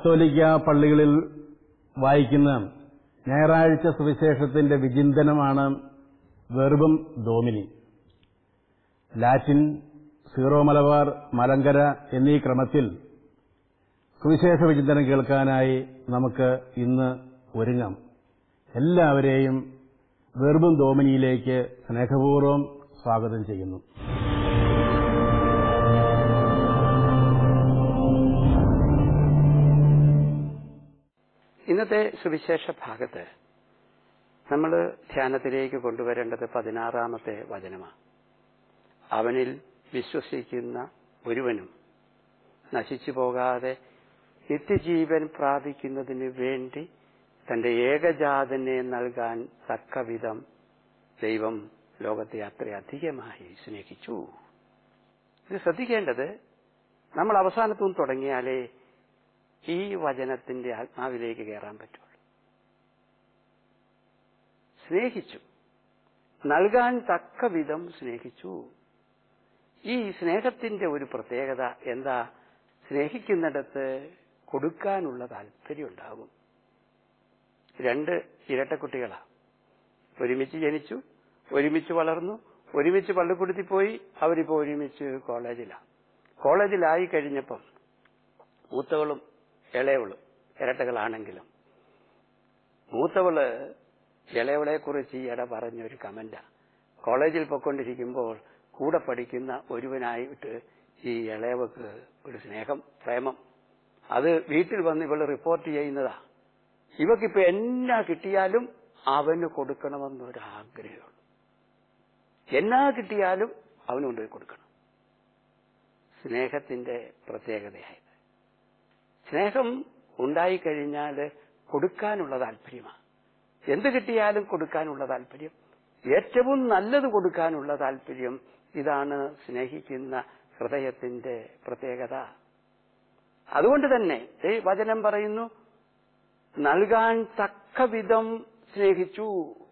കത്തോലിക്ക പള്ളികളിൽ വായിക്കുന്ന ഞായറാഴ്ച സുവിശേഷത്തിന്റെ വിചിന്തനമാണ് വെർബം ഡോമിനി ലാറ്റിൻ സീറോ മലബാർ മലങ്കര എന്നീ ക്രമത്തിൽ സുവിശേഷ വിചിന്തനം കേൾക്കാനായി നമുക്ക് ഇന്ന് ഒരുങ്ങാം എല്ലാവരെയും വെർബും ഡോമിനിയിലേക്ക് സ്നേഹപൂർവ്വം സ്വാഗതം ചെയ്യുന്നു ഇന്നത്തെ സുവിശേഷ ഭാഗത്ത് നമ്മൾ ധ്യാനത്തിലേക്ക് കൊണ്ടുവരേണ്ടത് പതിനാറാമത്തെ വചനമാണ് അവനിൽ വിശ്വസിക്കുന്ന ഒരുവനും നശിച്ചു പോകാതെ നിത്യജീവൻ പ്രാപിക്കുന്നതിന് വേണ്ടി തന്റെ ഏകജാതനെ നൽകാൻ തക്കവിധം ദൈവം ലോകത്തെ അത്രയധികമായി സ്നേഹിച്ചു ഇത് ശ്രദ്ധിക്കേണ്ടത് നമ്മൾ അവസാനത്തും തുടങ്ങിയാലേ ഈ വചനത്തിന്റെ ആത്മാവിലേക്ക് കയറാൻ പറ്റുള്ളൂ സ്നേഹിച്ചു നൽകാൻ തക്ക വിധം സ്നേഹിച്ചു ഈ സ്നേഹത്തിന്റെ ഒരു പ്രത്യേകത എന്താ സ്നേഹിക്കുന്നിടത്ത് കൊടുക്കാനുള്ള താല്പര്യം ഉണ്ടാകും രണ്ട് ഇരട്ടക്കുട്ടികളാ ഒരുമിച്ച് ജനിച്ചു ഒരുമിച്ച് വളർന്നു ഒരുമിച്ച് പള്ളിക്കൂടത്തിൽ പോയി അവരിപ്പോ ഒരുമിച്ച് കോളേജിലാണ് കോളേജിലായി കഴിഞ്ഞപ്പം മൂത്തവളും ഇളയവളും ഇരട്ടകളാണെങ്കിലും മൂത്തവള് ഇളയവളെ കുറിച്ച് ഈയിട പറഞ്ഞൊരു കമന്റാ കോളേജിൽ പൊക്കൊണ്ടിരിക്കുമ്പോൾ കൂടെ പഠിക്കുന്ന ഒരുവനായിട്ട് ഈ ഇളയവക്ക് ഒരു സ്നേഹം പ്രേമം അത് വീട്ടിൽ വന്ന് ഇവള് റിപ്പോർട്ട് ചെയ്യുന്നതാ ഇവക്കിപ്പോ എന്നാ കിട്ടിയാലും അവന് കൊടുക്കണമെന്നൊരു ആഗ്രഹമുള്ളൂ എന്നാ കിട്ടിയാലും അവന് കൊണ്ടുപോയി കൊടുക്കണം സ്നേഹത്തിന്റെ പ്രത്യേകതയായത് സ്നേഹം ഉണ്ടായിക്കഴിഞ്ഞാൽ കൊടുക്കാനുള്ള താല്പര്യമാണ് എന്ത് കിട്ടിയാലും കൊടുക്കാനുള്ള താല്പര്യം ഏറ്റവും നല്ലത് കൊടുക്കാനുള്ള താല്പര്യം ഇതാണ് സ്നേഹിക്കുന്ന ഹൃദയത്തിന്റെ പ്രത്യേകത അതുകൊണ്ട് തന്നെ ഈ വചനം പറയുന്നു നൽകാൻ തക്ക വിധം സ്നേഹിച്ചു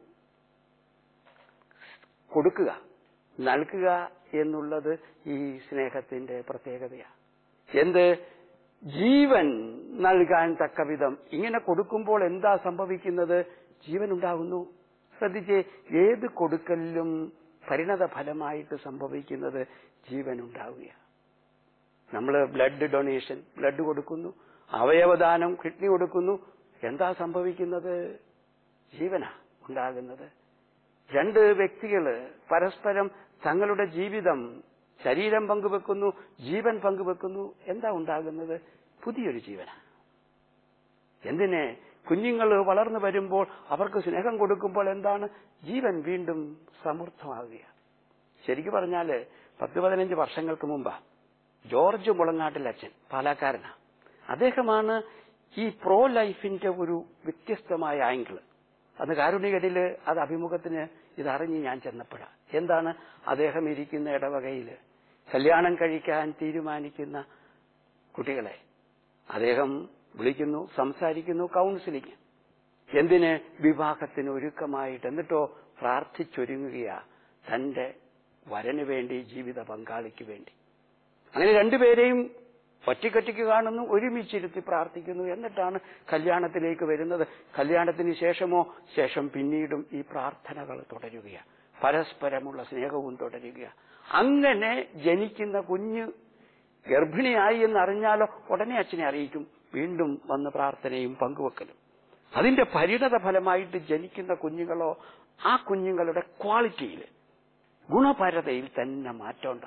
കൊടുക്കുക നൽകുക എന്നുള്ളത് ഈ സ്നേഹത്തിന്റെ പ്രത്യേകതയാണ് എന്ത് ജീവൻ നൽകാൻ തക്ക വിധം ഇങ്ങനെ കൊടുക്കുമ്പോൾ എന്താ സംഭവിക്കുന്നത് ജീവൻ ഉണ്ടാകുന്നു ശ്രദ്ധിച്ചേ ഏത് കൊടുക്കലിലും പരിണത ഫലമായിട്ട് സംഭവിക്കുന്നത് ജീവൻ ഉണ്ടാവുക നമ്മൾ ബ്ലഡ് ഡൊണേഷൻ ബ്ലഡ് കൊടുക്കുന്നു അവയവദാനം കിഡ്നി കൊടുക്കുന്നു എന്താ സംഭവിക്കുന്നത് ജീവനാ ഉണ്ടാകുന്നത് രണ്ട് വ്യക്തികള് പരസ്പരം തങ്ങളുടെ ജീവിതം ശരീരം പങ്കുവെക്കുന്നു ജീവൻ പങ്കുവെക്കുന്നു എന്താ ഉണ്ടാകുന്നത് പുതിയൊരു ജീവനാ എന്തിനെ കുഞ്ഞുങ്ങൾ വളർന്നു വരുമ്പോൾ അവർക്ക് സ്നേഹം കൊടുക്കുമ്പോൾ എന്താണ് ജീവൻ വീണ്ടും സമൃദ്ധമാകുക ശരിക്കു പറഞ്ഞാല് പത്ത് പതിനഞ്ച് വർഷങ്ങൾക്ക് മുമ്പാ ജോർജ് മുളങ്ങാട്ടിൽ അച്ഛൻ പാലാക്കാരനാ അദ്ദേഹമാണ് ഈ പ്രോ ലൈഫിന്റെ ഒരു വ്യത്യസ്തമായ ആംഗിള് അന്ന് കാരുണ്യഗതിയില് അത് അഭിമുഖത്തിന് ഇതറിഞ്ഞ് ഞാൻ ചെന്നപ്പോഴാ എന്താണ് അദ്ദേഹം ഇരിക്കുന്ന ഇടവകയില് കല്യാണം കഴിക്കാൻ തീരുമാനിക്കുന്ന കുട്ടികളെ അദ്ദേഹം വിളിക്കുന്നു സംസാരിക്കുന്നു കൗൺസിലിംഗ് എന്തിന് വിവാഹത്തിന് ഒരുക്കമായിട്ട് എന്നിട്ടോ പ്രാർത്ഥിച്ചൊരുങ്ങുകയാ തന്റെ വരന് വേണ്ടി ജീവിത പങ്കാളിക്ക് വേണ്ടി അങ്ങനെ രണ്ടുപേരെയും ഒറ്റയ്ക്കൊറ്റയ്ക്ക് കാണുന്നു ഒരുമിച്ചിരുത്തി പ്രാർത്ഥിക്കുന്നു എന്നിട്ടാണ് കല്യാണത്തിലേക്ക് വരുന്നത് കല്യാണത്തിന് ശേഷമോ ശേഷം പിന്നീടും ഈ പ്രാർത്ഥനകൾ തുടരുകയാണ് പരസ്പരമുള്ള സ്നേഹവും തുടരുക അങ്ങനെ ജനിക്കുന്ന കുഞ്ഞ് ഗർഭിണിയായി എന്ന് അറിഞ്ഞാലോ ഉടനെ അച്ഛനെ അറിയിക്കും വീണ്ടും വന്ന് പ്രാർത്ഥനയും പങ്കുവെക്കലും അതിന്റെ പരിണത ഫലമായിട്ട് ജനിക്കുന്ന കുഞ്ഞുങ്ങളോ ആ കുഞ്ഞുങ്ങളുടെ ക്വാളിറ്റിയിൽ ഗുണപരതയിൽ തന്നെ മാറ്റമുണ്ട്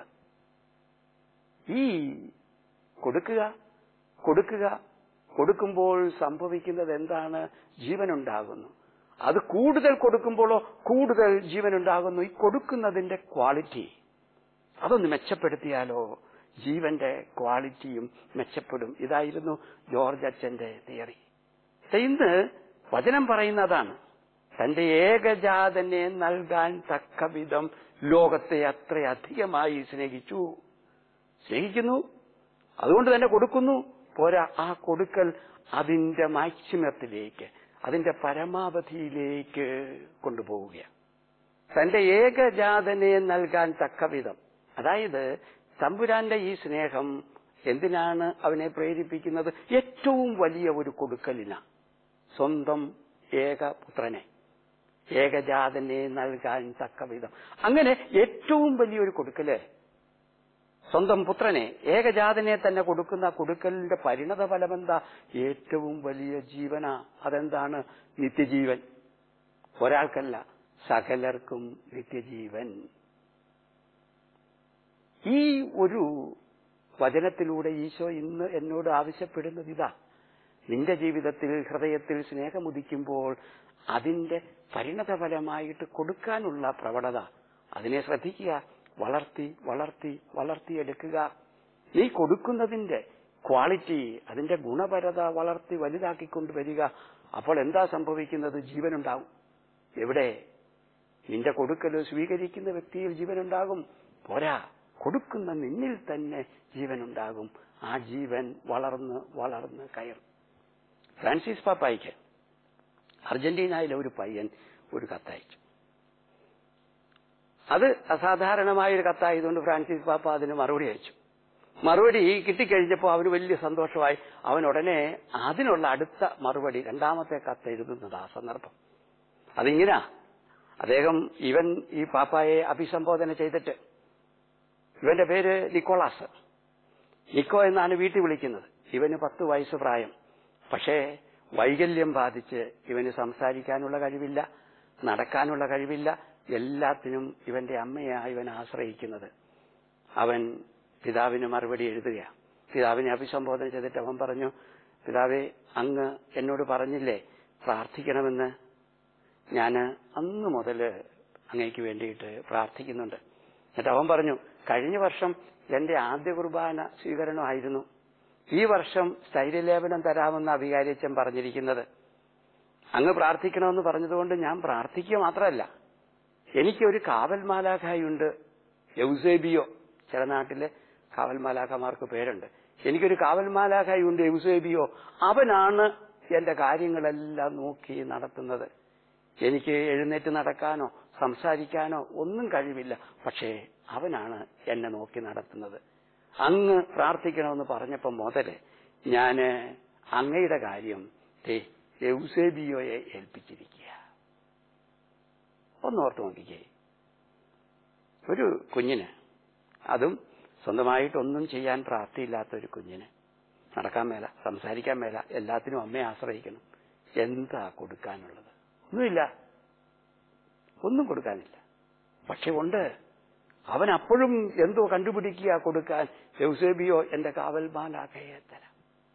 ഈ കൊടുക്കുക കൊടുക്കുക കൊടുക്കുമ്പോൾ സംഭവിക്കുന്നത് എന്താണ് ജീവനുണ്ടാകുന്നു അത് കൂടുതൽ കൊടുക്കുമ്പോഴോ കൂടുതൽ ജീവനുണ്ടാകുന്നു ഈ കൊടുക്കുന്നതിന്റെ ക്വാളിറ്റി അതൊന്ന് മെച്ചപ്പെടുത്തിയാലോ ജീവന്റെ ക്വാളിറ്റിയും മെച്ചപ്പെടും ഇതായിരുന്നു ജോർജ് അച്ഛന്റെ തിയറി ഇന്ന് വചനം പറയുന്നതാണ് തന്റെ ഏകജാതനെ നൽകാൻ തക്ക വിധം ലോകത്തെ അത്രയധികമായി സ്നേഹിച്ചു സ്നേഹിക്കുന്നു അതുകൊണ്ട് തന്നെ കൊടുക്കുന്നു പോരാ ആ കൊടുക്കൽ അതിന്റെ മാക്സിമത്തിലേക്ക് അതിന്റെ പരമാവധിയിലേക്ക് കൊണ്ടുപോവുകയാണ് തന്റെ ഏകജാതനെ നൽകാൻ തക്കവിധം അതായത് തമ്പുരാന്റെ ഈ സ്നേഹം എന്തിനാണ് അവനെ പ്രേരിപ്പിക്കുന്നത് ഏറ്റവും വലിയ ഒരു കൊടുക്കലിന സ്വന്തം ഏകപുത്രനെ ഏകജാതനെ നൽകാൻ തക്കവിധം അങ്ങനെ ഏറ്റവും വലിയൊരു കൊടുക്കല് സ്വന്തം പുത്രനെ ഏകജാതനെ തന്നെ കൊടുക്കുന്ന കൊടുക്കലിന്റെ പരിണത ഫലമെന്താ ഏറ്റവും വലിയ ജീവന അതെന്താണ് നിത്യജീവൻ ഒരാൾക്കല്ല സകലർക്കും നിത്യജീവൻ ഈ ഒരു വചനത്തിലൂടെ ഈശോ ഇന്ന് എന്നോട് ആവശ്യപ്പെടുന്നത് ഇതാ നിന്റെ ജീവിതത്തിൽ ഹൃദയത്തിൽ സ്നേഹമുദിക്കുമ്പോൾ അതിന്റെ പരിണതഫലമായിട്ട് കൊടുക്കാനുള്ള പ്രവണത അതിനെ ശ്രദ്ധിക്കുക വളർത്തി വളർത്തി വളർത്തിയെടുക്കുക നീ കൊടുക്കുന്നതിന്റെ ക്വാളിറ്റി അതിന്റെ ഗുണപരത വളർത്തി വലുതാക്കിക്കൊണ്ടുവരിക അപ്പോൾ എന്താ സംഭവിക്കുന്നത് ജീവനുണ്ടാവും എവിടെ നിന്റെ കൊടുക്കൽ സ്വീകരിക്കുന്ന വ്യക്തിയിൽ ജീവനുണ്ടാകും പോരാ കൊടുക്കുന്ന നിന്നിൽ തന്നെ ജീവനുണ്ടാകും ആ ജീവൻ വളർന്ന് വളർന്ന് കയറും ഫ്രാൻസിസ് പാപ്പായിക്ക് അർജന്റീനയിലെ ഒരു പയ്യൻ ഒരു കത്തയച്ചു അത് അസാധാരണമായ ഒരു കത്തായതുകൊണ്ട് ഫ്രാൻസിസ് പാപ്പ അതിന് മറുപടി അയച്ചു മറുപടി കിട്ടിക്കഴിഞ്ഞപ്പോൾ അവന് വലിയ സന്തോഷമായി അവൻ ഉടനെ അതിനുള്ള അടുത്ത മറുപടി രണ്ടാമത്തെ കത്ത് എഴുതുന്നത് ആ സന്ദർഭം അതിങ്ങനാ അദ്ദേഹം ഇവൻ ഈ പാപ്പായെ അഭിസംബോധന ചെയ്തിട്ട് ഇവന്റെ പേര് നിക്കോളാസ് നിക്കോ എന്നാണ് വീട്ടിൽ വിളിക്കുന്നത് ഇവന് പത്ത് വയസ്സ് പ്രായം പക്ഷേ വൈകല്യം ബാധിച്ച് ഇവന് സംസാരിക്കാനുള്ള കഴിവില്ല നടക്കാനുള്ള കഴിവില്ല എല്ലാത്തിനും ഇവന്റെ അമ്മയാ ഇവൻ ആശ്രയിക്കുന്നത് അവൻ പിതാവിന് മറുപടി എഴുതുക പിതാവിനെ അഭിസംബോധന ചെയ്തിട്ട് അവൻ പറഞ്ഞു പിതാവെ അങ്ങ് എന്നോട് പറഞ്ഞില്ലേ പ്രാർത്ഥിക്കണമെന്ന് ഞാൻ അന്ന് മുതൽ അങ്ങേക്ക് വേണ്ടിയിട്ട് പ്രാർത്ഥിക്കുന്നുണ്ട് എന്നിട്ട് അവൻ പറഞ്ഞു കഴിഞ്ഞ വർഷം എന്റെ ആദ്യ കുർബാന സ്വീകരണമായിരുന്നു ഈ വർഷം സ്ഥൈര്യലേപനം തരാമെന്ന് അഭികാരിച്ചൻ പറഞ്ഞിരിക്കുന്നത് അങ്ങ് പ്രാർത്ഥിക്കണമെന്ന് പറഞ്ഞതുകൊണ്ട് ഞാൻ പ്രാർത്ഥിക്കുക മാത്രമല്ല എനിക്കൊരു കാവൽ മാലാഖായുണ്ട് യൗസേബിയോ ചില നാട്ടിലെ കാവൽ മാലാഖമാർക്ക് പേരുണ്ട് എനിക്കൊരു കാവൽ മാലാഖായുണ്ട് യൗസേബിയോ അവനാണ് എന്റെ കാര്യങ്ങളെല്ലാം നോക്കി നടത്തുന്നത് എനിക്ക് എഴുന്നേറ്റ് നടക്കാനോ സംസാരിക്കാനോ ഒന്നും കഴിവില്ല പക്ഷേ അവനാണ് എന്നെ നോക്കി നടത്തുന്നത് അങ്ങ് പ്രാർത്ഥിക്കണമെന്ന് പറഞ്ഞപ്പോ മുതല് ഞാന് അങ്ങയുടെ കാര്യം എൗസേബിയോയെ ഏൽപ്പിച്ചിരിക്കുക ഒന്നോർത്ത് നോക്കിക്കേ ഒരു കുഞ്ഞിന് അതും സ്വന്തമായിട്ടൊന്നും ചെയ്യാൻ പ്രാപ്തിയില്ലാത്ത ഒരു കുഞ്ഞിന് നടക്കാൻ മേല സംസാരിക്കാൻ മേല എല്ലാത്തിനും അമ്മയെ ആശ്രയിക്കണം എന്താ കൊടുക്കാനുള്ളത് ഒന്നുമില്ല ഒന്നും കൊടുക്കാനില്ല പക്ഷെ ഉണ്ട് അവൻ അപ്പോഴും എന്തോ കണ്ടുപിടിക്കുക കൊടുക്കാൻ യൗസേബിയോ എന്റെ കാവൽ മാലാഖയെ തരാം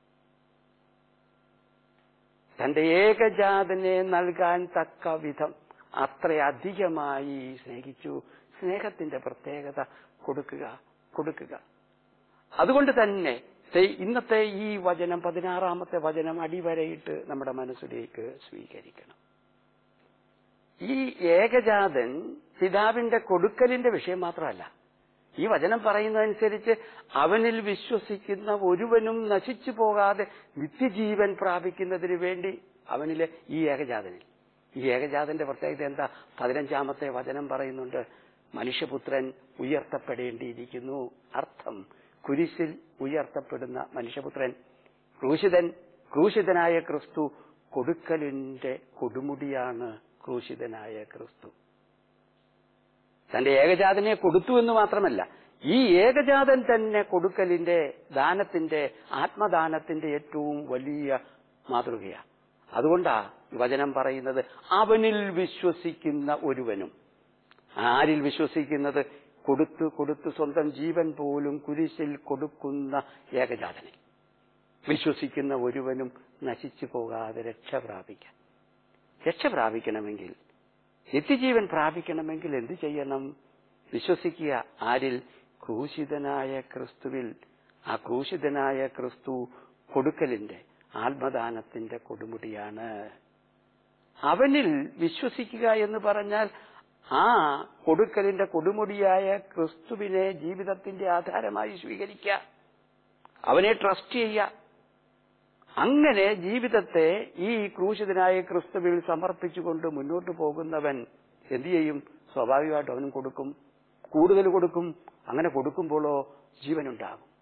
തന്റെ ഏകജാതനെ നൽകാൻ തക്ക വിധം അത്രയധികമായി സ്നേഹിച്ചു സ്നേഹത്തിന്റെ പ്രത്യേകത കൊടുക്കുക കൊടുക്കുക അതുകൊണ്ട് തന്നെ ഇന്നത്തെ ഈ വചനം പതിനാറാമത്തെ വചനം അടിവരയിട്ട് നമ്മുടെ മനസ്സിലേക്ക് സ്വീകരിക്കണം ഈ ഏകജാതൻ പിതാവിന്റെ കൊടുക്കലിന്റെ വിഷയം മാത്രമല്ല ഈ വചനം പറയുന്നതനുസരിച്ച് അവനിൽ വിശ്വസിക്കുന്ന ഒരുവനും നശിച്ചു പോകാതെ നിത്യജീവൻ പ്രാപിക്കുന്നതിന് വേണ്ടി അവനിലെ ഈ ഏകജാതനിൽ ഈ ഏകജാതന്റെ പ്രത്യേകത എന്താ പതിനഞ്ചാമത്തെ വചനം പറയുന്നുണ്ട് മനുഷ്യപുത്രൻ ഉയർത്തപ്പെടേണ്ടിയിരിക്കുന്നു അർത്ഥം കുരിശിൽ ഉയർത്തപ്പെടുന്ന മനുഷ്യപുത്രൻ ക്രൂശിതൻ ക്രൂശിതനായ ക്രിസ്തു കൊടുക്കലിന്റെ കൊടുമുടിയാണ് ക്രൂശിതനായ ക്രിസ്തു തന്റെ ഏകജാതനെ കൊടുത്തു എന്ന് മാത്രമല്ല ഈ ഏകജാതൻ തന്നെ കൊടുക്കലിന്റെ ദാനത്തിന്റെ ആത്മദാനത്തിന്റെ ഏറ്റവും വലിയ മാതൃകയാണ് അതുകൊണ്ടാ വചനം പറയുന്നത് അവനിൽ വിശ്വസിക്കുന്ന ഒരുവനും ആരിൽ വിശ്വസിക്കുന്നത് കൊടുത്തു കൊടുത്തു സ്വന്തം ജീവൻ പോലും കുരിശിൽ കൊടുക്കുന്ന ഏകജാതനെ വിശ്വസിക്കുന്ന ഒരുവനും നശിച്ചു പോകാതെ രക്ഷ പ്രാപിക്കാൻ രക്ഷ പ്രാപിക്കണമെങ്കിൽ നിത്യജീവൻ പ്രാപിക്കണമെങ്കിൽ എന്തു ചെയ്യണം വിശ്വസിക്കുക ആരിൽ ക്രൂശിതനായ ക്രിസ്തുവിൽ ആ ക്രൂശിതനായ ക്രിസ്തു കൊടുക്കലിന്റെ ആത്മദാനത്തിന്റെ കൊടുമുടിയാണ് അവനിൽ വിശ്വസിക്കുക എന്ന് പറഞ്ഞാൽ ആ കൊടുക്കലിന്റെ കൊടുമുടിയായ ക്രിസ്തുവിനെ ജീവിതത്തിന്റെ ആധാരമായി സ്വീകരിക്കുക അവനെ ട്രസ്റ്റ് ചെയ്യുക അങ്ങനെ ജീവിതത്തെ ഈ ക്രൂശിതനായ ക്രിസ്തുവിൽ സമർപ്പിച്ചുകൊണ്ട് മുന്നോട്ട് പോകുന്നവൻ എന്തു ചെയ്യും സ്വാഭാവികമായിട്ട് അവനും കൊടുക്കും കൂടുതൽ കൊടുക്കും അങ്ങനെ കൊടുക്കുമ്പോഴോ ജീവനുണ്ടാകും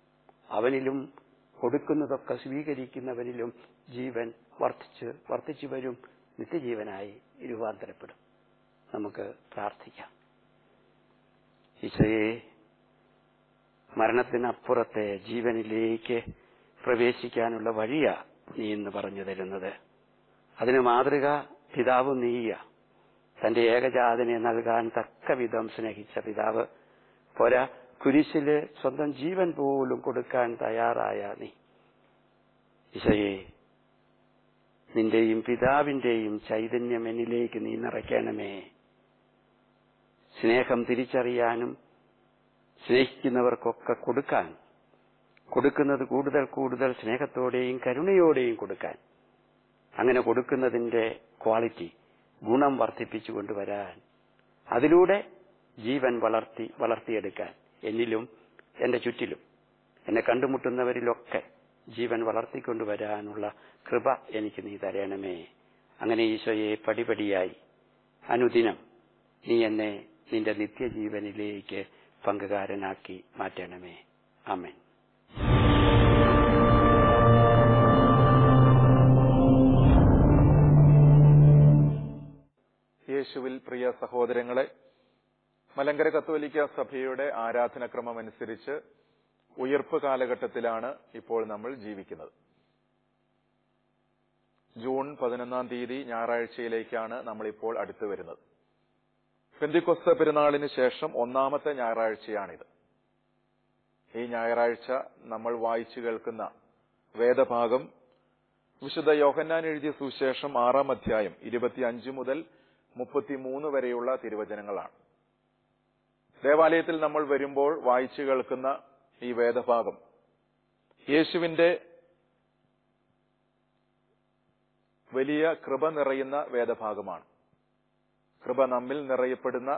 അവനിലും കൊടുക്കുന്നതൊക്കെ സ്വീകരിക്കുന്നവനിലും ജീവൻ വർദ്ധിച്ച് വർദ്ധിച്ചു വരും നിത്യജീവനായി രൂപാന്തരപ്പെടും നമുക്ക് പ്രാർത്ഥിക്കാം ഈശോയെ മരണത്തിനപ്പുറത്തെ ജീവനിലേക്ക് പ്രവേശിക്കാനുള്ള വഴിയാ നീ ഇന്ന് പറഞ്ഞു തരുന്നത് അതിന് മാതൃക പിതാവ് നീയ തന്റെ ഏകജാതനെ നൽകാൻ തക്ക വിധം സ്നേഹിച്ച പിതാവ് പോരാ കുരിശില് സ്വന്തം ജീവൻ പോലും കൊടുക്കാൻ തയ്യാറായ നീ ഈശോയെ നിന്റെയും പിതാവിന്റെയും ചൈതന്യം എന്നിലേക്ക് നീ നിറയ്ക്കണമേ സ്നേഹം തിരിച്ചറിയാനും സ്നേഹിക്കുന്നവർക്കൊക്കെ കൊടുക്കാൻ കൊടുക്കുന്നത് കൂടുതൽ കൂടുതൽ സ്നേഹത്തോടെയും കരുണയോടെയും കൊടുക്കാൻ അങ്ങനെ കൊടുക്കുന്നതിന്റെ ക്വാളിറ്റി ഗുണം വർദ്ധിപ്പിച്ചു കൊണ്ടുവരാൻ അതിലൂടെ ജീവൻ വളർത്തി വളർത്തിയെടുക്കാൻ എന്നിലും എന്റെ ചുറ്റിലും എന്നെ കണ്ടുമുട്ടുന്നവരിലൊക്കെ ജീവൻ വളർത്തിക്കൊണ്ടുവരാനുള്ള കൃപ എനിക്ക് നീ തരണമേ അങ്ങനെ ഈശോയെ പടിപടിയായി അനുദിനം നീ എന്നെ നിന്റെ നിത്യജീവനിലേക്ക് പങ്കുകാരനാക്കി മാറ്റണമേ ആമേൻ യേശുവിൽ പ്രിയ സഹോദരങ്ങളെ മലങ്കര കത്തോലിക്ക സഭയുടെ ആരാധനക്രമം അനുസരിച്ച് ഉയർപ്പ് കാലഘട്ടത്തിലാണ് ഇപ്പോൾ നമ്മൾ ജീവിക്കുന്നത് ജൂൺ പതിനൊന്നാം തീയതി ഞായറാഴ്ചയിലേക്കാണ് നമ്മളിപ്പോൾ അടുത്തു വരുന്നത് പെന്തിക്കൊസ്ത പെരുന്നാളിന് ശേഷം ഒന്നാമത്തെ ഞായറാഴ്ചയാണിത് ഈ ഞായറാഴ്ച നമ്മൾ വായിച്ചു കേൾക്കുന്ന വേദഭാഗം വിശുദ്ധ യോഹന്നാൻ എഴുതിയ സുവിശേഷം ആറാം അധ്യായം ഇരുപത്തിയഞ്ച് മുതൽ മുപ്പത്തിമൂന്ന് വരെയുള്ള തിരുവചനങ്ങളാണ് ദേവാലയത്തിൽ നമ്മൾ വരുമ്പോൾ വായിച്ചു കേൾക്കുന്ന ഈ വേദഭാഗം യേശുവിന്റെ വലിയ കൃപ നിറയുന്ന വേദഭാഗമാണ് കൃപ നമ്മിൽ നിറയപ്പെടുന്ന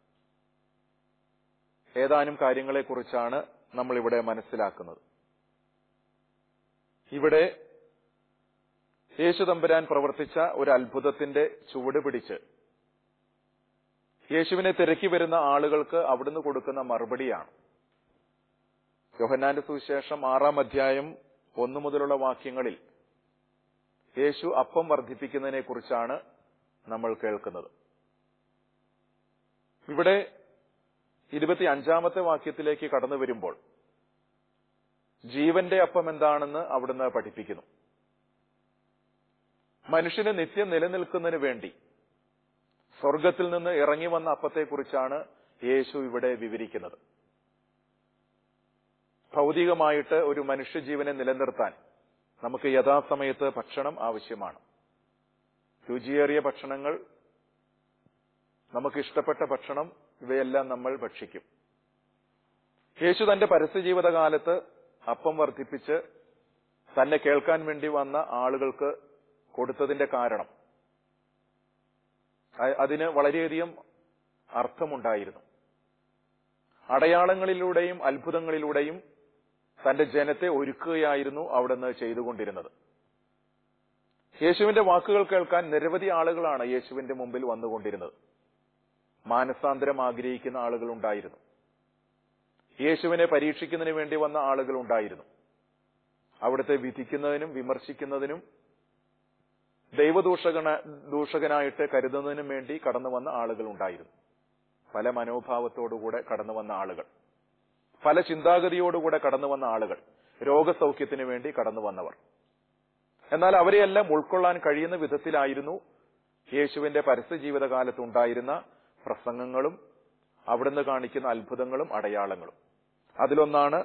ഏതാനും കാര്യങ്ങളെക്കുറിച്ചാണ് നമ്മൾ ഇവിടെ മനസ്സിലാക്കുന്നത് ഇവിടെ യേശു തമ്പുരാൻ പ്രവർത്തിച്ച ഒരു അത്ഭുതത്തിന്റെ ചുവട് പിടിച്ച് യേശുവിനെ തിരക്കി വരുന്ന ആളുകൾക്ക് അവിടുന്ന് കൊടുക്കുന്ന മറുപടിയാണ് യോഹന്നാന്റെ സുവിശേഷം ആറാം അധ്യായം ഒന്നു മുതലുള്ള വാക്യങ്ങളിൽ യേശു അപ്പം വർദ്ധിപ്പിക്കുന്നതിനെ കുറിച്ചാണ് നമ്മൾ കേൾക്കുന്നത് ഇവിടെ ഇരുപത്തി അഞ്ചാമത്തെ വാക്യത്തിലേക്ക് കടന്നു വരുമ്പോൾ ജീവന്റെ അപ്പം എന്താണെന്ന് അവിടുന്ന് പഠിപ്പിക്കുന്നു മനുഷ്യന് നിത്യം നിലനിൽക്കുന്നതിന് വേണ്ടി സ്വർഗത്തിൽ നിന്ന് ഇറങ്ങി വന്ന അപ്പത്തെക്കുറിച്ചാണ് യേശു ഇവിടെ വിവരിക്കുന്നത് ഭൗതികമായിട്ട് ഒരു മനുഷ്യജീവനെ നിലനിർത്താൻ നമുക്ക് യഥാസമയത്ത് ഭക്ഷണം ആവശ്യമാണ് രുചിയേറിയ ഭക്ഷണങ്ങൾ നമുക്ക് ഇഷ്ടപ്പെട്ട ഭക്ഷണം ഇവയെല്ലാം നമ്മൾ ഭക്ഷിക്കും യേശു തന്റെ പരസ്യജീവിതകാലത്ത് അപ്പം വർദ്ധിപ്പിച്ച് തന്നെ കേൾക്കാൻ വേണ്ടി വന്ന ആളുകൾക്ക് കൊടുത്തതിന്റെ കാരണം അതിന് വളരെയധികം അർത്ഥമുണ്ടായിരുന്നു അടയാളങ്ങളിലൂടെയും അത്ഭുതങ്ങളിലൂടെയും തന്റെ ജനത്തെ ഒരുക്കുകയായിരുന്നു അവിടുന്ന് ചെയ്തുകൊണ്ടിരുന്നത് യേശുവിന്റെ വാക്കുകൾ കേൾക്കാൻ നിരവധി ആളുകളാണ് യേശുവിന്റെ മുമ്പിൽ വന്നുകൊണ്ടിരുന്നത് മാനസാന്തരം ആഗ്രഹിക്കുന്ന ആളുകൾ ഉണ്ടായിരുന്നു യേശുവിനെ പരീക്ഷിക്കുന്നതിന് വേണ്ടി വന്ന ആളുകൾ ഉണ്ടായിരുന്നു അവിടുത്തെ വിധിക്കുന്നതിനും വിമർശിക്കുന്നതിനും ദൈവദൂഷകന ദൂഷകനായിട്ട് കരുതുന്നതിനും വേണ്ടി കടന്നു വന്ന ആളുകൾ ഉണ്ടായിരുന്നു പല മനോഭാവത്തോടുകൂടെ കടന്നു വന്ന ആളുകൾ പല ചിന്താഗതിയോടുകൂടെ കടന്നു വന്ന ആളുകൾ രോഗസൗഖ്യത്തിന് വേണ്ടി കടന്നു വന്നവർ എന്നാൽ അവരെയെല്ലാം ഉൾക്കൊള്ളാൻ കഴിയുന്ന വിധത്തിലായിരുന്നു യേശുവിന്റെ പരസ്യ ജീവിതകാലത്ത് ഉണ്ടായിരുന്ന പ്രസംഗങ്ങളും അവിടുന്ന് കാണിക്കുന്ന അത്ഭുതങ്ങളും അടയാളങ്ങളും അതിലൊന്നാണ്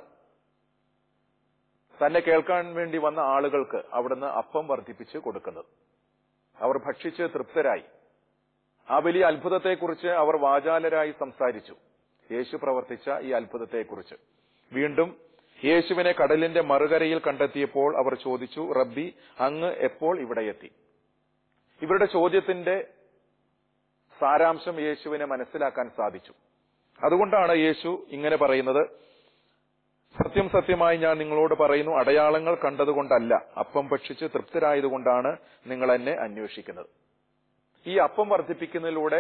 തന്നെ കേൾക്കാൻ വേണ്ടി വന്ന ആളുകൾക്ക് അവിടുന്ന് അപ്പം വർദ്ധിപ്പിച്ച് കൊടുക്കുന്നത് അവർ ഭക്ഷിച്ച് തൃപ്തരായി ആ വലിയ അത്ഭുതത്തെക്കുറിച്ച് അവർ വാചാലരായി സംസാരിച്ചു യേശു പ്രവർത്തിച്ച ഈ അത്ഭുതത്തെക്കുറിച്ച് വീണ്ടും യേശുവിനെ കടലിന്റെ മറുകരയിൽ കണ്ടെത്തിയപ്പോൾ അവർ ചോദിച്ചു റബ്ബി അങ്ങ് എപ്പോൾ ഇവിടെ എത്തി ഇവരുടെ ചോദ്യത്തിന്റെ സാരാംശം യേശുവിനെ മനസ്സിലാക്കാൻ സാധിച്ചു അതുകൊണ്ടാണ് യേശു ഇങ്ങനെ പറയുന്നത് സത്യം സത്യമായി ഞാൻ നിങ്ങളോട് പറയുന്നു അടയാളങ്ങൾ കണ്ടതുകൊണ്ടല്ല അപ്പം ഭക്ഷിച്ച് തൃപ്തരായതുകൊണ്ടാണ് നിങ്ങൾ എന്നെ അന്വേഷിക്കുന്നത് ഈ അപ്പം വർദ്ധിപ്പിക്കുന്നതിലൂടെ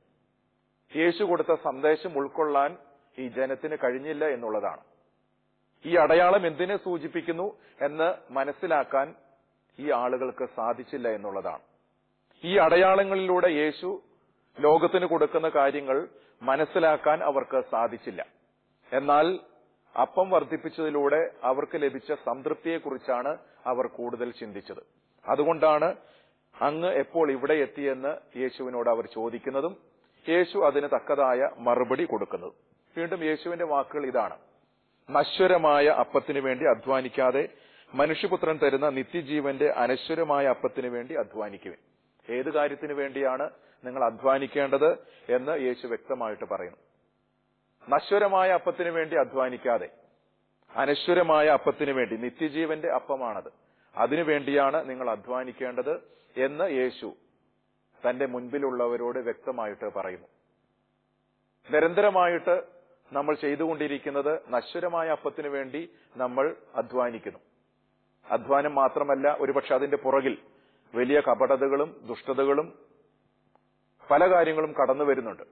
യേശു കൊടുത്ത സന്ദേശം ഉൾക്കൊള്ളാൻ ഈ ജനത്തിന് കഴിഞ്ഞില്ല എന്നുള്ളതാണ് ഈ അടയാളം എന്തിനെ സൂചിപ്പിക്കുന്നു എന്ന് മനസ്സിലാക്കാൻ ഈ ആളുകൾക്ക് സാധിച്ചില്ല എന്നുള്ളതാണ് ഈ അടയാളങ്ങളിലൂടെ യേശു ലോകത്തിന് കൊടുക്കുന്ന കാര്യങ്ങൾ മനസ്സിലാക്കാൻ അവർക്ക് സാധിച്ചില്ല എന്നാൽ അപ്പം വർദ്ധിപ്പിച്ചതിലൂടെ അവർക്ക് ലഭിച്ച സംതൃപ്തിയെക്കുറിച്ചാണ് അവർ കൂടുതൽ ചിന്തിച്ചത് അതുകൊണ്ടാണ് അങ്ങ് എപ്പോൾ ഇവിടെ എത്തിയെന്ന് യേശുവിനോട് അവർ ചോദിക്കുന്നതും യേശു അതിന് തക്കതായ മറുപടി കൊടുക്കുന്നതും വീണ്ടും യേശുവിന്റെ വാക്കുകൾ ഇതാണ് നശ്വരമായ അപ്പത്തിനു വേണ്ടി അധ്വാനിക്കാതെ മനുഷ്യപുത്രൻ തരുന്ന നിത്യജീവന്റെ അനശ്വരമായ അപ്പത്തിനു വേണ്ടി അധ്വാനിക്കുവിൻ ഏത് കാര്യത്തിനു വേണ്ടിയാണ് നിങ്ങൾ അധ്വാനിക്കേണ്ടത് എന്ന് യേശു വ്യക്തമായിട്ട് പറയുന്നു നശ്വരമായ അപ്പത്തിനു വേണ്ടി അധ്വാനിക്കാതെ അനശ്വരമായ അപ്പത്തിനു വേണ്ടി നിത്യജീവന്റെ അപ്പമാണത് അതിനു വേണ്ടിയാണ് നിങ്ങൾ അധ്വാനിക്കേണ്ടത് എന്ന് യേശു തന്റെ മുൻപിലുള്ളവരോട് വ്യക്തമായിട്ട് പറയുന്നു നിരന്തരമായിട്ട് നമ്മൾ ചെയ്തുകൊണ്ടിരിക്കുന്നത് നശ്വരമായ അപ്പത്തിനു വേണ്ടി നമ്മൾ അധ്വാനിക്കുന്നു അധ്വാനം മാത്രമല്ല ഒരുപക്ഷെ അതിന്റെ പുറകിൽ വലിയ കപടതകളും ദുഷ്ടതകളും പല കാര്യങ്ങളും കടന്നു വരുന്നുണ്ട്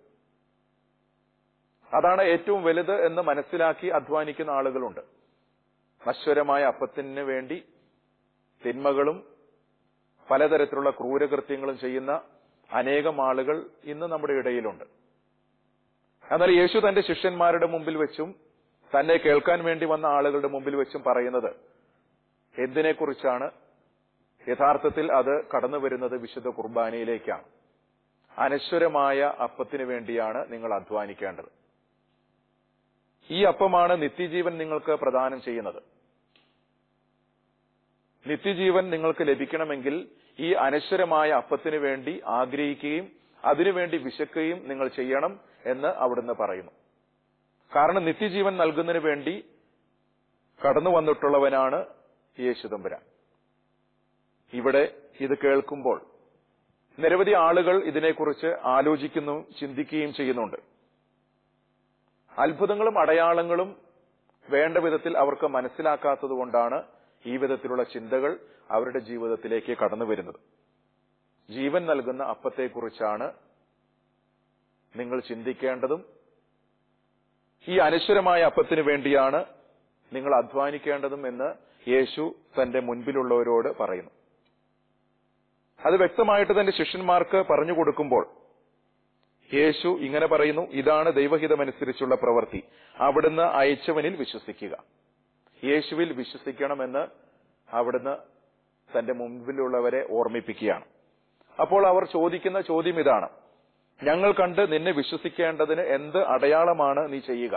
അതാണ് ഏറ്റവും വലുത് എന്ന് മനസ്സിലാക്കി അധ്വാനിക്കുന്ന ആളുകളുണ്ട് നശ്വരമായ അപ്പത്തിന് വേണ്ടി തിന്മകളും പലതരത്തിലുള്ള ക്രൂരകൃത്യങ്ങളും ചെയ്യുന്ന അനേകം ആളുകൾ ഇന്ന് നമ്മുടെ ഇടയിലുണ്ട് എന്നാൽ യേശു തന്റെ ശിഷ്യന്മാരുടെ മുമ്പിൽ വെച്ചും തന്നെ കേൾക്കാൻ വേണ്ടി വന്ന ആളുകളുടെ മുമ്പിൽ വെച്ചും പറയുന്നത് എന്തിനെക്കുറിച്ചാണ് യഥാർത്ഥത്തിൽ അത് കടന്നു വരുന്നത് വിശുദ്ധ കുർബാനയിലേക്കാണ് അനശ്വരമായ അപ്പത്തിനു വേണ്ടിയാണ് നിങ്ങൾ അധ്വാനിക്കേണ്ടത് ഈ അപ്പമാണ് നിത്യജീവൻ നിങ്ങൾക്ക് പ്രദാനം ചെയ്യുന്നത് നിത്യജീവൻ നിങ്ങൾക്ക് ലഭിക്കണമെങ്കിൽ ഈ അനശ്വരമായ അപ്പത്തിനു വേണ്ടി ആഗ്രഹിക്കുകയും അതിനുവേണ്ടി വിശക്കുകയും നിങ്ങൾ ചെയ്യണം എന്ന് അവിടുന്ന് പറയുന്നു കാരണം നിത്യജീവൻ നൽകുന്നതിന് വേണ്ടി കടന്നു വന്നിട്ടുള്ളവനാണ് യേശുദമ്പുരാൻ ഇവിടെ ഇത് കേൾക്കുമ്പോൾ നിരവധി ആളുകൾ ഇതിനെക്കുറിച്ച് ആലോചിക്കുന്നു ചിന്തിക്കുകയും ചെയ്യുന്നുണ്ട് അത്ഭുതങ്ങളും അടയാളങ്ങളും വേണ്ട വിധത്തിൽ അവർക്ക് മനസ്സിലാക്കാത്തതുകൊണ്ടാണ് ഈ വിധത്തിലുള്ള ചിന്തകൾ അവരുടെ ജീവിതത്തിലേക്ക് കടന്നു വരുന്നത് ജീവൻ നൽകുന്ന അപ്പത്തെക്കുറിച്ചാണ് നിങ്ങൾ ചിന്തിക്കേണ്ടതും ഈ അനശ്വരമായ അപ്പത്തിന് വേണ്ടിയാണ് നിങ്ങൾ അധ്വാനിക്കേണ്ടതും എന്ന് യേശു തന്റെ മുൻപിലുള്ളവരോട് പറയുന്നു അത് വ്യക്തമായിട്ട് തന്റെ ശിഷ്യന്മാർക്ക് പറഞ്ഞു കൊടുക്കുമ്പോൾ യേശു ഇങ്ങനെ പറയുന്നു ഇതാണ് ദൈവഹിതമനുസരിച്ചുള്ള പ്രവൃത്തി അവിടുന്ന് അയച്ചവനിൽ വിശ്വസിക്കുക യേശുവിൽ വിശ്വസിക്കണമെന്ന് അവിടുന്ന് തന്റെ മുൻപിലുള്ളവരെ ഓർമ്മിപ്പിക്കുകയാണ് അപ്പോൾ അവർ ചോദിക്കുന്ന ചോദ്യം ഇതാണ് ഞങ്ങൾ കണ്ട് നിന്നെ വിശ്വസിക്കേണ്ടതിന് എന്ത് അടയാളമാണ് നീ ചെയ്യുക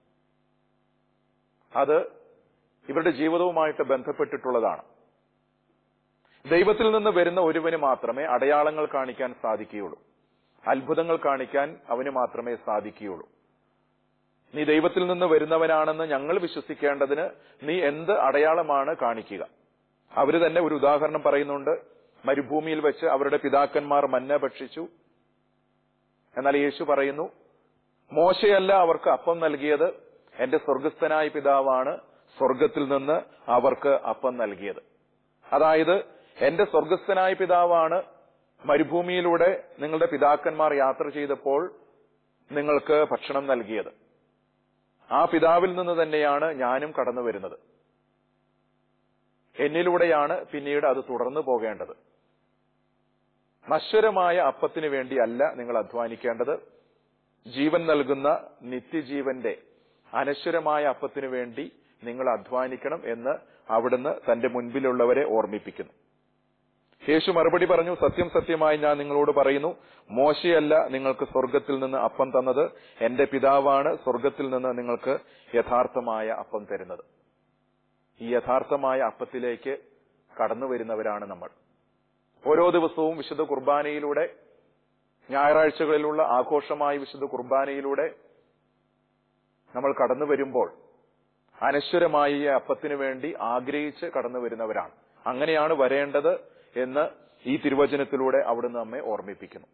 അത് ഇവരുടെ ജീവിതവുമായിട്ട് ബന്ധപ്പെട്ടിട്ടുള്ളതാണ് ദൈവത്തിൽ നിന്ന് വരുന്ന ഒരുവന് മാത്രമേ അടയാളങ്ങൾ കാണിക്കാൻ സാധിക്കുകയുള്ളൂ അത്ഭുതങ്ങൾ കാണിക്കാൻ അവന് മാത്രമേ സാധിക്കുകയുള്ളൂ നീ ദൈവത്തിൽ നിന്ന് വരുന്നവനാണെന്ന് ഞങ്ങൾ വിശ്വസിക്കേണ്ടതിന് നീ എന്ത് അടയാളമാണ് കാണിക്കുക അവര് തന്നെ ഒരു ഉദാഹരണം പറയുന്നുണ്ട് മരുഭൂമിയിൽ വെച്ച് അവരുടെ പിതാക്കന്മാർ മന്ന ഭക്ഷിച്ചു എന്നാൽ യേശു പറയുന്നു മോശയല്ല അവർക്ക് അപ്പം നൽകിയത് എന്റെ സ്വർഗസ്ഥനായ പിതാവാണ് സ്വർഗത്തിൽ നിന്ന് അവർക്ക് അപ്പം നൽകിയത് അതായത് എന്റെ സ്വർഗസ്ഥനായ പിതാവാണ് മരുഭൂമിയിലൂടെ നിങ്ങളുടെ പിതാക്കന്മാർ യാത്ര ചെയ്തപ്പോൾ നിങ്ങൾക്ക് ഭക്ഷണം നൽകിയത് ആ പിതാവിൽ നിന്ന് തന്നെയാണ് ഞാനും കടന്നു വരുന്നത് എന്നിലൂടെയാണ് പിന്നീട് അത് തുടർന്നു പോകേണ്ടത് നശ്വരമായ അപ്പത്തിന് വേണ്ടിയല്ല നിങ്ങൾ അധ്വാനിക്കേണ്ടത് ജീവൻ നൽകുന്ന നിത്യജീവന്റെ അനശ്വരമായ അപ്പത്തിനു വേണ്ടി നിങ്ങൾ അധ്വാനിക്കണം എന്ന് അവിടുന്ന് തന്റെ മുൻപിലുള്ളവരെ ഓർമ്മിപ്പിക്കുന്നു യേശു മറുപടി പറഞ്ഞു സത്യം സത്യമായി ഞാൻ നിങ്ങളോട് പറയുന്നു മോശയല്ല നിങ്ങൾക്ക് സ്വർഗത്തിൽ നിന്ന് അപ്പം തന്നത് എന്റെ പിതാവാണ് സ്വർഗത്തിൽ നിന്ന് നിങ്ങൾക്ക് യഥാർത്ഥമായ അപ്പം തരുന്നത് ഈ യഥാർത്ഥമായ അപ്പത്തിലേക്ക് കടന്നു വരുന്നവരാണ് നമ്മൾ ഓരോ ദിവസവും വിശുദ്ധ കുർബാനയിലൂടെ ഞായറാഴ്ചകളിലുള്ള ആഘോഷമായ വിശുദ്ധ കുർബാനയിലൂടെ നമ്മൾ കടന്നു വരുമ്പോൾ അനശ്വരമായ ഈ അപ്പത്തിനു വേണ്ടി ആഗ്രഹിച്ച് കടന്നു വരുന്നവരാണ് അങ്ങനെയാണ് വരേണ്ടത് എന്ന് ഈ തിരുവചനത്തിലൂടെ അവിടുന്ന് നമ്മെ ഓർമ്മിപ്പിക്കുന്നു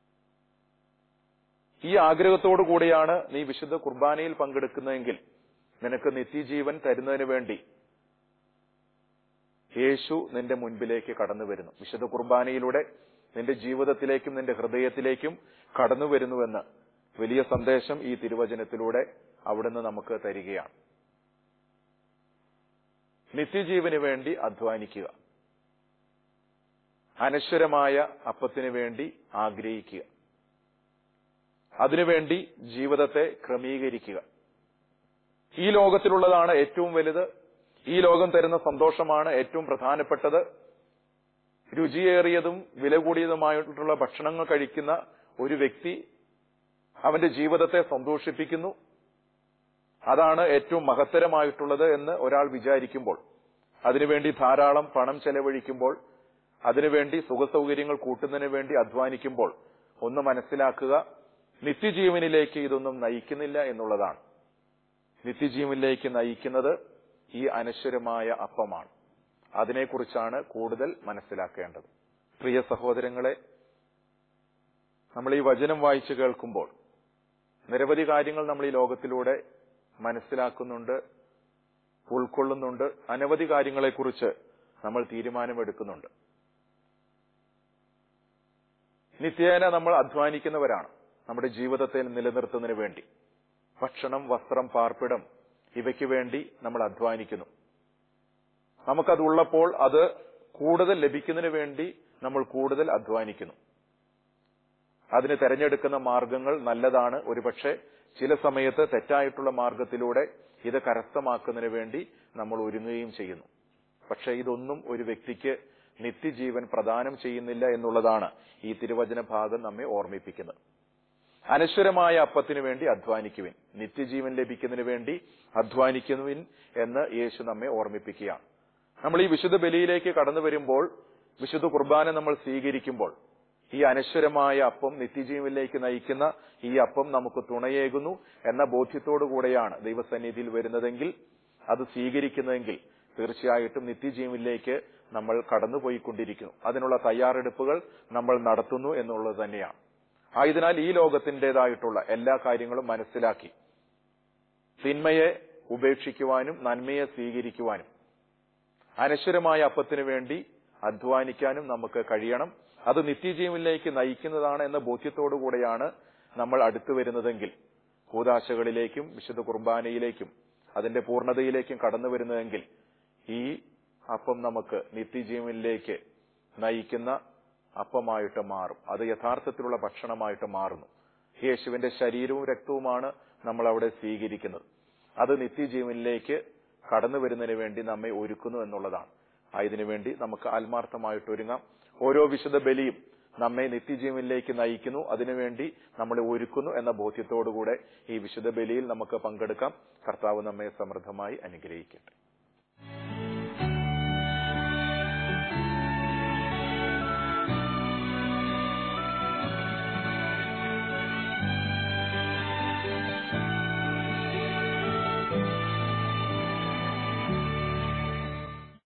ഈ ആഗ്രഹത്തോടു കൂടിയാണ് നീ വിശുദ്ധ കുർബാനയിൽ പങ്കെടുക്കുന്നതെങ്കിൽ നിനക്ക് നിത്യജീവൻ തരുന്നതിന് വേണ്ടി യേശു നിന്റെ മുൻപിലേക്ക് കടന്നു വരുന്നു വിശുദ്ധ കുർബാനയിലൂടെ നിന്റെ ജീവിതത്തിലേക്കും നിന്റെ ഹൃദയത്തിലേക്കും കടന്നു വരുന്നുവെന്ന് വലിയ സന്ദേശം ഈ തിരുവചനത്തിലൂടെ അവിടുന്ന് നമുക്ക് തരികയാണ് നിത്യജീവന് വേണ്ടി അധ്വാനിക്കുക അനശ്വരമായ അപ്പത്തിന് വേണ്ടി ആഗ്രഹിക്കുക അതിനുവേണ്ടി ജീവിതത്തെ ക്രമീകരിക്കുക ഈ ലോകത്തിലുള്ളതാണ് ഏറ്റവും വലുത് ഈ ലോകം തരുന്ന സന്തോഷമാണ് ഏറ്റവും പ്രധാനപ്പെട്ടത് രുചിയേറിയതും വില കൂടിയതുമായിട്ടുള്ള ഭക്ഷണങ്ങൾ കഴിക്കുന്ന ഒരു വ്യക്തി അവന്റെ ജീവിതത്തെ സന്തോഷിപ്പിക്കുന്നു അതാണ് ഏറ്റവും മഹത്തരമായിട്ടുള്ളത് എന്ന് ഒരാൾ വിചാരിക്കുമ്പോൾ അതിനുവേണ്ടി ധാരാളം പണം ചെലവഴിക്കുമ്പോൾ അതിനുവേണ്ടി സുഖസൗകര്യങ്ങൾ കൂട്ടുന്നതിന് വേണ്ടി അധ്വാനിക്കുമ്പോൾ ഒന്ന് മനസ്സിലാക്കുക നിത്യജീവനിലേക്ക് ഇതൊന്നും നയിക്കുന്നില്ല എന്നുള്ളതാണ് നിത്യജീവനിലേക്ക് നയിക്കുന്നത് ഈ അനശ്വരമായ അപ്പമാണ് അതിനെക്കുറിച്ചാണ് കൂടുതൽ മനസ്സിലാക്കേണ്ടത് പ്രിയ സഹോദരങ്ങളെ നമ്മൾ ഈ വചനം വായിച്ചു കേൾക്കുമ്പോൾ നിരവധി കാര്യങ്ങൾ നമ്മൾ ഈ ലോകത്തിലൂടെ മനസ്സിലാക്കുന്നുണ്ട് ഉൾക്കൊള്ളുന്നുണ്ട് അനവധി കാര്യങ്ങളെക്കുറിച്ച് നമ്മൾ തീരുമാനമെടുക്കുന്നുണ്ട് നിത്യേന നമ്മൾ അധ്വാനിക്കുന്നവരാണ് നമ്മുടെ ജീവിതത്തെ നിലനിർത്തുന്നതിന് വേണ്ടി ഭക്ഷണം വസ്ത്രം പാർപ്പിടം ഇവയ്ക്ക് വേണ്ടി നമ്മൾ അധ്വാനിക്കുന്നു നമുക്കതുള്ളപ്പോൾ അത് കൂടുതൽ ലഭിക്കുന്നതിന് വേണ്ടി നമ്മൾ കൂടുതൽ അധ്വാനിക്കുന്നു അതിന് തെരഞ്ഞെടുക്കുന്ന മാർഗങ്ങൾ നല്ലതാണ് ഒരുപക്ഷെ ചില സമയത്ത് തെറ്റായിട്ടുള്ള മാർഗത്തിലൂടെ ഇത് കരസ്ഥമാക്കുന്നതിന് വേണ്ടി നമ്മൾ ഒരുങ്ങുകയും ചെയ്യുന്നു പക്ഷെ ഇതൊന്നും ഒരു വ്യക്തിക്ക് നിത്യജീവൻ പ്രദാനം ചെയ്യുന്നില്ല എന്നുള്ളതാണ് ഈ തിരുവചന ഭാഗം നമ്മെ ഓർമ്മിപ്പിക്കുന്നത് അനശ്വരമായ അപ്പത്തിനു വേണ്ടി അധ്വാനിക്കുവിൻ നിത്യജീവൻ ലഭിക്കുന്നതിന് വേണ്ടി അധ്വാനിക്കുവിൻ എന്ന് യേശു നമ്മെ ഓർമ്മിപ്പിക്കുകയാണ് നമ്മൾ ഈ വിശുദ്ധ ബലിയിലേക്ക് കടന്നു വരുമ്പോൾ വിശുദ്ധ കുർബാന നമ്മൾ സ്വീകരിക്കുമ്പോൾ ഈ അനശ്വരമായ അപ്പം നിത്യജീവനിലേക്ക് നയിക്കുന്ന ഈ അപ്പം നമുക്ക് തുണയേകുന്നു എന്ന ബോധ്യത്തോടു കൂടെയാണ് ദൈവസന്നിധിയിൽ വരുന്നതെങ്കിൽ അത് സ്വീകരിക്കുന്നതെങ്കിൽ തീർച്ചയായിട്ടും നിത്യജീവനിലേക്ക് നമ്മൾ കടന്നുപോയിക്കൊണ്ടിരിക്കുന്നു അതിനുള്ള തയ്യാറെടുപ്പുകൾ നമ്മൾ നടത്തുന്നു എന്നുള്ളത് തന്നെയാണ് ആയതിനാൽ ഈ ലോകത്തിന്റേതായിട്ടുള്ള എല്ലാ കാര്യങ്ങളും മനസ്സിലാക്കി തിന്മയെ ഉപേക്ഷിക്കുവാനും നന്മയെ സ്വീകരിക്കുവാനും അനശ്വരമായ അപ്പത്തിനു വേണ്ടി അധ്വാനിക്കാനും നമുക്ക് കഴിയണം അത് നിത്യജീവനിലേക്ക് നയിക്കുന്നതാണ് എന്ന ബോധ്യത്തോടു കൂടെയാണ് നമ്മൾ അടുത്തു വരുന്നതെങ്കിൽ കൂതാശകളിലേക്കും വിശുദ്ധ കുർബാനയിലേക്കും അതിന്റെ പൂർണ്ണതയിലേക്കും കടന്നു വരുന്നതെങ്കിൽ ഈ അപ്പം നമുക്ക് നിത്യജീവനിലേക്ക് നയിക്കുന്ന അപ്പമായിട്ട് മാറും അത് യഥാർത്ഥത്തിലുള്ള ഭക്ഷണമായിട്ട് മാറുന്നു യേശുവിന്റെ ശരീരവും രക്തവുമാണ് നമ്മൾ അവിടെ സ്വീകരിക്കുന്നത് അത് നിത്യജീവനിലേക്ക് കടന്നു വരുന്നതിന് വേണ്ടി നമ്മെ ഒരുക്കുന്നു എന്നുള്ളതാണ് ആയതിനു വേണ്ടി നമുക്ക് ആത്മാർത്ഥമായിട്ട് ഒരുങ്ങാം ഓരോ വിശുദ്ധ ബലിയും നമ്മെ നിത്യജീവനിലേക്ക് നയിക്കുന്നു അതിനുവേണ്ടി നമ്മളെ ഒരുക്കുന്നു എന്ന ബോധ്യത്തോടുകൂടെ ഈ വിശുദ്ധ ബലിയിൽ നമുക്ക് പങ്കെടുക്കാം കർത്താവ് നമ്മെ സമൃദ്ധമായി അനുഗ്രഹിക്കട്ടെ